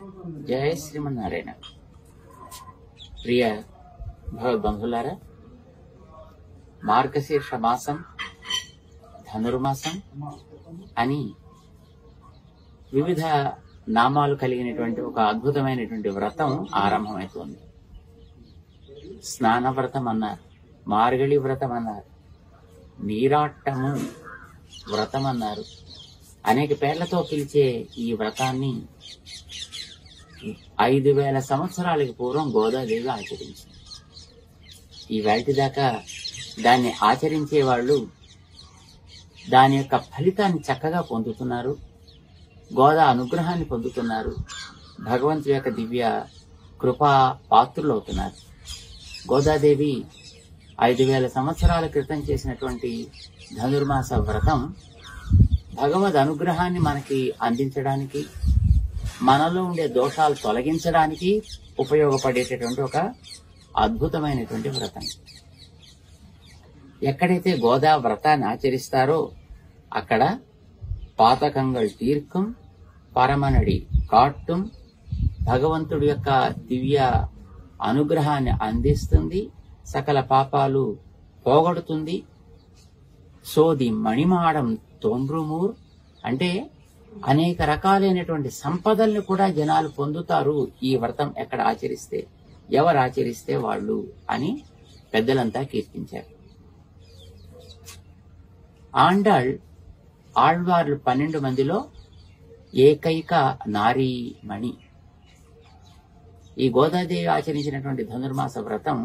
జయ శ్రీమన్నారాయణ ప్రియ భగవద్బంధులారా మార్గశీర్ష మాసం ధనుర్మాసం అని వివిధ నామాలు కలిగినటువంటి ఒక అద్భుతమైనటువంటి వ్రతం ఆరంభమవుతోంది స్నాన వ్రతం అన్నారు మార్గళి వ్రతం అన్నారు నీరాట్టము వ్రతం అన్నారు అనేక పేర్లతో పిలిచే ఈ వ్రతాన్ని ఐదు వేల సంవత్సరాలకి పూర్వం గోదాదేవి ఆచరించింది ఈ వేటి దాకా దాన్ని ఆచరించే వాళ్ళు దాని యొక్క ఫలితాన్ని చక్కగా పొందుతున్నారు గోదా అనుగ్రహాన్ని పొందుతున్నారు భగవంతుడి యొక్క దివ్య కృపా పాత్రులు అవుతున్నారు గోదాదేవి ఐదు వేల సంవత్సరాల క్రితం చేసినటువంటి ధనుర్మాస వ్రతం భగవద్ అనుగ్రహాన్ని మనకి అందించడానికి మనలో ఉండే దోషాలు తొలగించడానికి ఉపయోగపడేటటువంటి ఒక అద్భుతమైనటువంటి వ్రతం ఎక్కడైతే గోదా వ్రతాన్ని ఆచరిస్తారో అక్కడ పాతకంగల్ తీర్కం పరమనడి కాట్టుం భగవంతుడి యొక్క దివ్య అనుగ్రహాన్ని అందిస్తుంది సకల పాపాలు పోగొడుతుంది సోది మణిమాడం తోండ్రుమూర్ అంటే అనేక రకాలైనటువంటి సంపదల్ని కూడా జనాలు పొందుతారు ఈ వ్రతం ఎక్కడ ఆచరిస్తే ఎవరు ఆచరిస్తే వాళ్ళు అని పెద్దలంతా కీర్తించారు ఆండాళ్ ఆళ్వార్లు పన్నెండు మందిలో ఏకైక నారీమణి ఈ గోదాదేవి ఆచరించినటువంటి ధనుర్మాస వ్రతం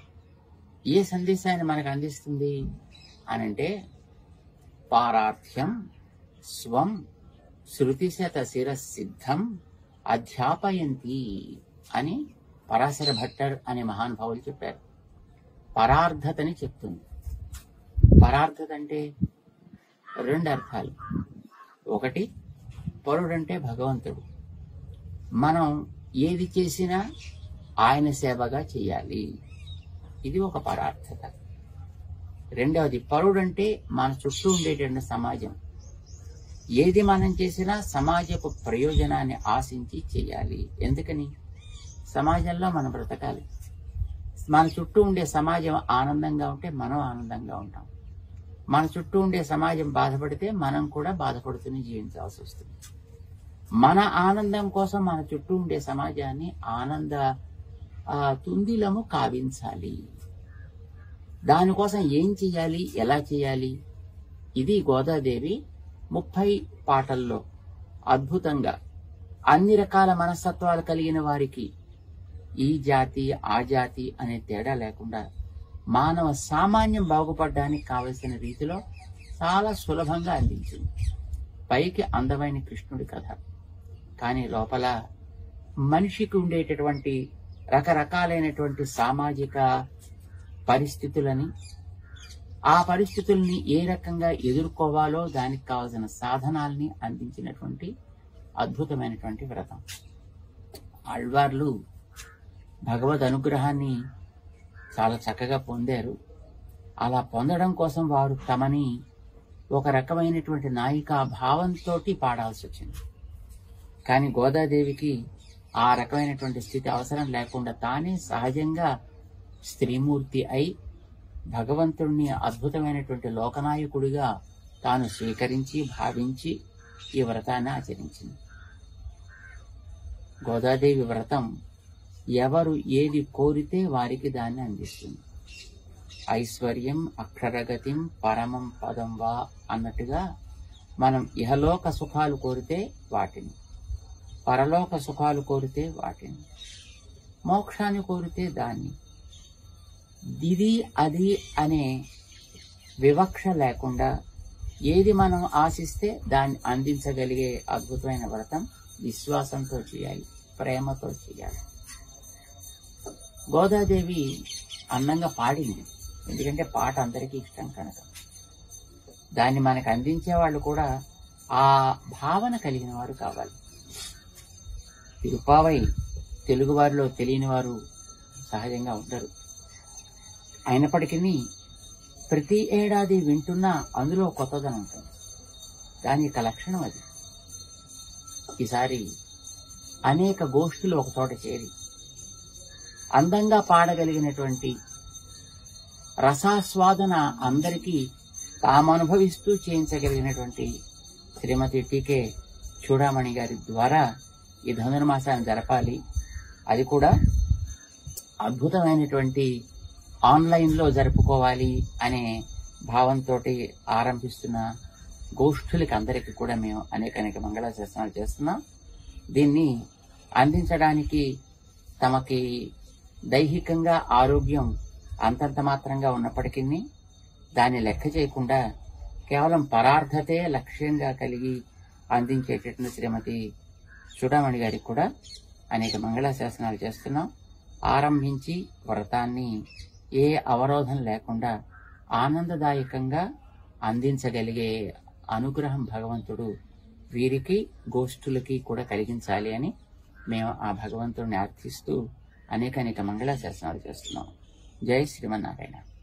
ఏ సందేశాన్ని మనకు అందిస్తుంది అనంటే పారార్థ్యం స్వం శృతిశత శిరసిద్ధం అధ్యాపయంతి అని పరాశర భట్టర్ అనే మహానుభావులు చెప్పారు పరార్థతని చెప్తుంది పరార్థత అంటే రెండు అర్థాలు ఒకటి పరుడంటే భగవంతుడు మనం ఏది చేసినా ఆయన సేవగా చేయాలి ఇది ఒక పరార్థత రెండవది పరుడంటే మన చుట్టూ ఉండేటువంటి సమాజం ఏది మనం చేసినా సమాజపు ప్రయోజనాన్ని ఆశించి చేయాలి ఎందుకని సమాజంలో మనం బ్రతకాలి మన చుట్టూ ఉండే సమాజం ఆనందంగా ఉంటే మనం ఆనందంగా ఉంటాం మన చుట్టూ ఉండే సమాజం బాధపడితే మనం కూడా బాధపడుతూనే జీవించాల్సి వస్తుంది మన ఆనందం కోసం మన చుట్టూ ఉండే సమాజాన్ని ఆనంద ఆ, తుందిలము కావించాలి దానికోసం ఏం చేయాలి ఎలా చేయాలి ఇది గోదాదేవి ముప్పై పాటల్లో అద్భుతంగా అన్ని రకాల మనస్తత్వాలు కలిగిన వారికి ఈ జాతి ఆ జాతి అనే తేడా లేకుండా మానవ సామాన్యం బాగుపడడానికి కావలసిన రీతిలో చాలా సులభంగా అందించింది పైకి అందమైన కృష్ణుడి కథ కానీ లోపల మనిషికి ఉండేటటువంటి రకరకాలైనటువంటి సామాజిక పరిస్థితులని ఆ పరిస్థితుల్ని ఏ రకంగా ఎదుర్కోవాలో దానికి కావలసిన సాధనాల్ని అందించినటువంటి అద్భుతమైనటువంటి వ్రతం ఆళ్వార్లు భగవద్ అనుగ్రహాన్ని చాలా చక్కగా పొందారు అలా పొందడం కోసం వారు తమని ఒక రకమైనటువంటి నాయికా భావంతో పాడాల్సి వచ్చింది కానీ గోదాదేవికి ఆ రకమైనటువంటి స్థితి అవసరం లేకుండా తానే సహజంగా స్త్రీమూర్తి అయి భగవంతుడిని అద్భుతమైనటువంటి లోకనాయకుడిగా తాను స్వీకరించి భావించి ఈ వ్రతాన్ని ఆచరించింది గోదాదేవి వ్రతం ఎవరు ఏది కోరితే వారికి దాన్ని అందిస్తుంది ఐశ్వర్యం అక్షరగతిం పరమం పదం వా అన్నట్టుగా మనం ఇహలోక సుఖాలు కోరితే వాటిని పరలోక సుఖాలు కోరితే వాటిని మోక్షాన్ని కోరితే దాన్ని ఇది అది అనే వివక్ష లేకుండా ఏది మనం ఆశిస్తే దాన్ని అందించగలిగే అద్భుతమైన వ్రతం విశ్వాసంతో చేయాలి ప్రేమతో చేయాలి గోదాదేవి అందంగా పాడింది ఎందుకంటే పాట అందరికీ ఇష్టం కనుక దాన్ని మనకు అందించే వాళ్ళు కూడా ఆ భావన కలిగిన వారు కావాలి తిరుపావై తెలుగు వారిలో తెలియని వారు సహజంగా ఉండరు అయినప్పటికీ ప్రతి ఏడాది వింటున్నా అందులో కొత్తదనం ఉంటుంది దాని యొక్క లక్షణం అది ఈసారి అనేక గోష్ఠులు ఒక చోట చేరి అందంగా పాడగలిగినటువంటి రసాస్వాదన అందరికీ తామనుభవిస్తూ చేయించగలిగినటువంటి శ్రీమతి టీకే చూడామణి గారి ద్వారా ఈ ధనుర్మాసాన్ని జరపాలి అది కూడా అద్భుతమైనటువంటి ఆన్లైన్ లో జరుపుకోవాలి అనే భావంతో ఆరంభిస్తున్న గోష్ఠులకి అందరికీ కూడా మేము అనేక అనేక మంగళాశాసనాలు చేస్తున్నాం దీన్ని అందించడానికి తమకి దైహికంగా ఆరోగ్యం అంతంత మాత్రంగా ఉన్నప్పటికీ దాన్ని లెక్క చేయకుండా కేవలం పరార్థతే లక్ష్యంగా కలిగి అందించేటటువంటి శ్రీమతి చూడమణి గారికి కూడా అనేక మంగళాశాసనాలు చేస్తున్నాం ఆరంభించి వ్రతాన్ని ఏ అవరోధం లేకుండా ఆనందదాయకంగా అందించగలిగే అనుగ్రహం భగవంతుడు వీరికి గోష్ఠులకి కూడా కలిగించాలి అని మేము ఆ భగవంతుడిని అర్థిస్తూ అనేక అనేక మంగళాశాసనాలు చేస్తున్నాం జై శ్రీమన్నారాయణ